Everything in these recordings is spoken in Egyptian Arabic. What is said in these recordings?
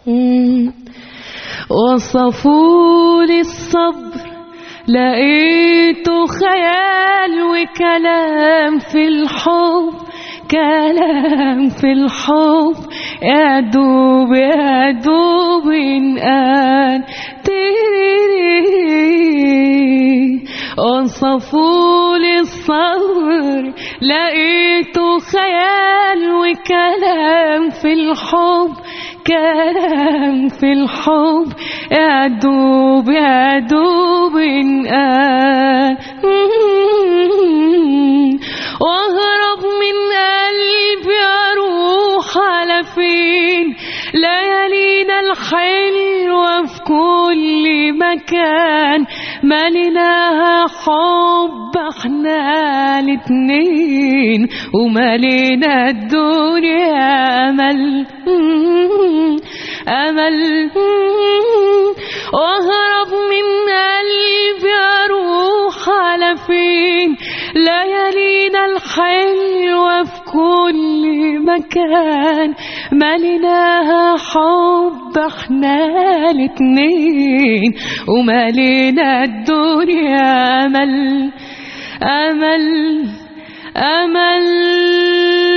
وصفوا لي الصبر لقيته خيال وكلام في الحب كلام في الحب يا دوب يا دوب انقال تيري وصفوا لي الصبر لقيته خيال وكلام في الحب كلام في الحب يا دوب يا دوب انقال واهرب من قلبي اروح على فين ليالينا الحلوة في كل مكان مليناها حب احنا الاتنين وملينا الدنيا امل امل واهرب من قلبي اروح على فين ليالينا الحلوة في كل مكان مليناها حب احنا الاتنين وملينا الدنيا امل امل امل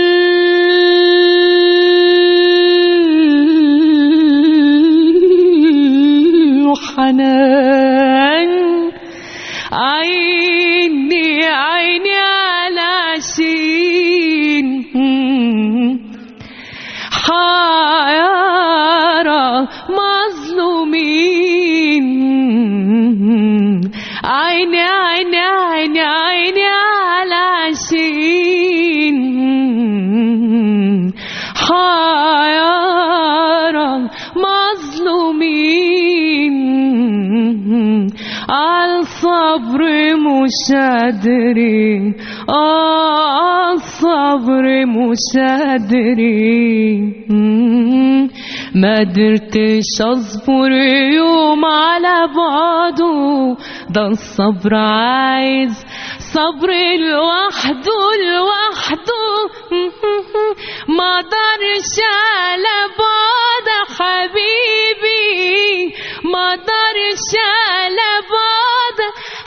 وحنان عيني عيني على شين حيارى مظلومين عيني عيني عيني عيني على شين حيارى مظلومين عالصبر مش قادرين آه الصبر مش قادرين ما قدرتش اصبر يوم على بعضه ده الصبر عايز صبر لوحده لوحده ما قدرش على بعض حبيبي ما قدرش على بعض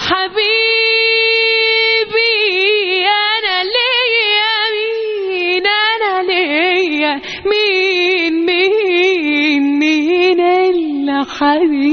حبيبي انا ليا مين انا ليا مين مين مين الا حبيبي